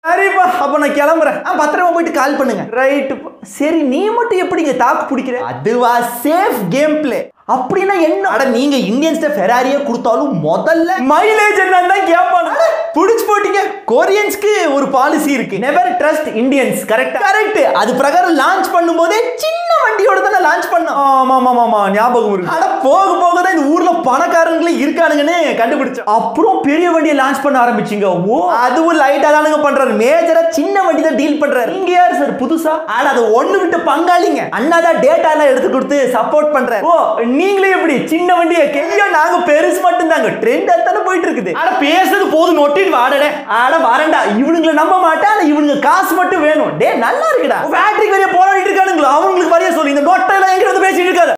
சரிப்பா அப்ப நான் கிளம்புறேன் ஆ, பத்திரமா போயிட்டு கால் பண்ணுங்க ரைட்டு சரி நீ மட்டும் எப்படிங்க தாக்கு பிடிக்கிற அதுவா சேஃப் கேம் பிளே அப்படின்னா என்ன அட நீங்க இந்தியன்ஸ்ட ஃபெராரியே கொடுத்தாலும் முதல்ல மைலேஜ் என்னன்னு தான் கேட்பாங்க புடிச்சு போட்டீங்க கொரியன்ஸ்க்கு ஒரு பாலிசி இருக்கு never trust Indians correct correct அது பிரகாரம் லான்ச் பண்ணும்போதே சின்ன வண்டியோட தானே லான்ச் பண்ணோம் ஆமா ஆமா ஆமா ஞாபகம் இருக்கு அட போக போக தான் இந்த ஊர்ல பணக்காரங்களே இருக்கானுங்கன்னு கண்டுபிடிச்சோம் அப்புறம் பெரிய வண்டியை லான்ச் பண்ண ஆரம்பிச்சீங்க ஓ அதுவும் லைட்டா தானுங்க பண்றாரு மேஜரா சின்ன வண்டி தான் டீல் பண்றாரு நீங்க யார் சார் புதுசா ஆனா அது ஒண்ணு விட்டு பங்காளிங்க அண்ணா தான் டேட்டா எல்லாம் எடுத்து கொடுத்து சப்போர்ட் பண்றாரு ஓ நீங்களே எப்படி சின்ன வண்டியை கெவியா நாங்க பெருசு மட்டும் தாங்க ட்ரெண்ட் தானே போயிட்டு இருக்குது ஆனா பேசுறது போதும் நொட்டிட்டு வாடடே ஆட வரேன்டா இவனுங்களை நம்ப மாட்டேன் ஆனா இவனுங்க காசு மட்டும் வேணும் டே நல்லா இருக்குடா ஃபேக்டரிக்கு வரைய போராடிட்டு இருக்கானுங்களா அவங்களுக்கு வரைய சொல்லி இந்த நொட்டை எல்லாம் எங்கிட்ட வந்து பேசிட்டு இருக்காது